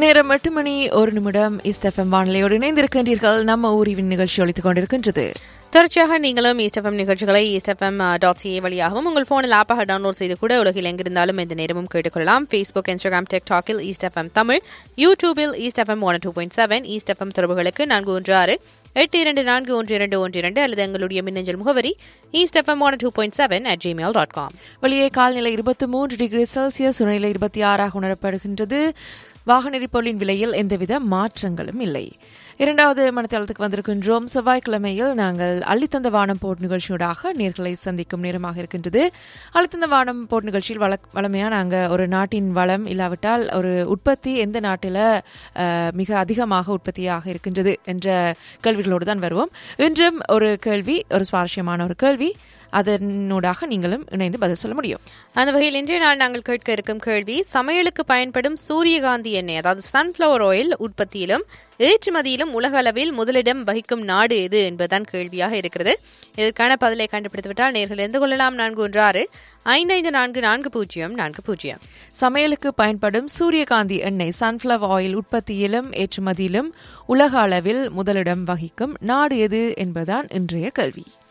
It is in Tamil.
நேரம் எட்டு மணி ஒரு நிமிடம் இஸ்தஃபம் வானிலையோடு இணைந்திருக்கின்றீர்கள் நம்ம ஊரிவின் நிகழ்ச்சி ஒழித்துக் கொண்டிருக்கின்றது தொடர்ச்சியாக நீங்களும் ஈஸ்டஃபம் நிகழ்ச்சிகளை ஈஸ்டஃபம் டாட் சிஏ வழியாகவும் உங்கள் போனில் ஆப்பாக டவுன்லோட் செய்து கூட உலகில் எங்கிருந்தாலும் எந்த நேரமும் கேட்டுக்கொள்ளலாம் ஃபேஸ்புக் இன்ஸ்டாகிராம் டிக்டாக்கில் ஈஸ்டஃபம் தமிழ் யூடியூபில் ஈஸ்டஃபம் ஒன் டூ பாயிண்ட் செவன் ஈஸ்டஃபம் தொடர்புகளுக்கு நான்கு ஒன்று ஆறு எட்டு இரண்டு நான்கு ஒன்று இரண்டு ஒன்று இரண்டு அல்லது எங்களுடைய மின்னஞ்சல் முகவரி ஈஸ்டஃபம் one two point seven at Gmail dot com வெளியே கால்நிலை இருபத்தி மூன்று டிகிரி செல்சியஸ் சுனைநிலை இருபத்தி ஆறாக உணரப்படுகின்றது வாகன எரிபொருளின் விலையில் எந்தவித மாற்றங்களும் இல்லை இரண்டாவது மனத்தளத்துக்கு வந்திருக்கின்றோம் செவ்வாய்க்கிழமையில் நாங்கள் அள்ளித்தந்த வானம் போட் நிகழ்ச்சியூடாக நேர்களை சந்திக்கும் நேரமாக இருக்கின்றது அள்ளித்தந்த வானம் போட் நிகழ்ச்சியில் வள வளமையாக நாங்கள் ஒரு நாட்டின் வளம் இல்லாவிட்டால் ஒரு உற்பத்தி எந்த நாட்டில் அஹ், மிக அதிகமாக உற்பத்தியாக இருக்கின்றது என்ற கேள்விகளோடு தான் வருவோம் இன்றும் ஒரு கேள்வி ஒரு சுவாரஸ்யமான ஒரு கேள்வி அதனூடாக நீங்களும் இணைந்து பதில் சொல்ல முடியும் அந்த வகையில் இன்றைய நாள் நாங்கள் கேட்க இருக்கும் கேள்வி சமையலுக்கு பயன்படும் சூரியகாந்தி எண்ணெய் அதாவது சன்ஃப்ளவர் ஆயில் உற்பத்தியிலும் ஏற்றுமதியிலும் உலக அளவில் முதலிடம் வகிக்கும் நாடு எது என்பதுதான் கேள்வியாக இருக்கிறது இதற்கான பதிலை கண்டுபிடித்துவிட்டால் நேர்கள் எந்த கொள்ளலாம் நான்கு ஒன்று ஆறு ஐந்து ஐந்து நான்கு நான்கு பூஜ்ஜியம் நான்கு பூஜ்ஜியம் சமையலுக்கு பயன்படும் சூரியகாந்தி எண்ணெய் சன்ஃப்ளவர் ஆயில் உற்பத்தியிலும் ஏற்றுமதியிலும் உலக அளவில் முதலிடம் வகிக்கும் நாடு எது என்பதுதான் இன்றைய கேள்வி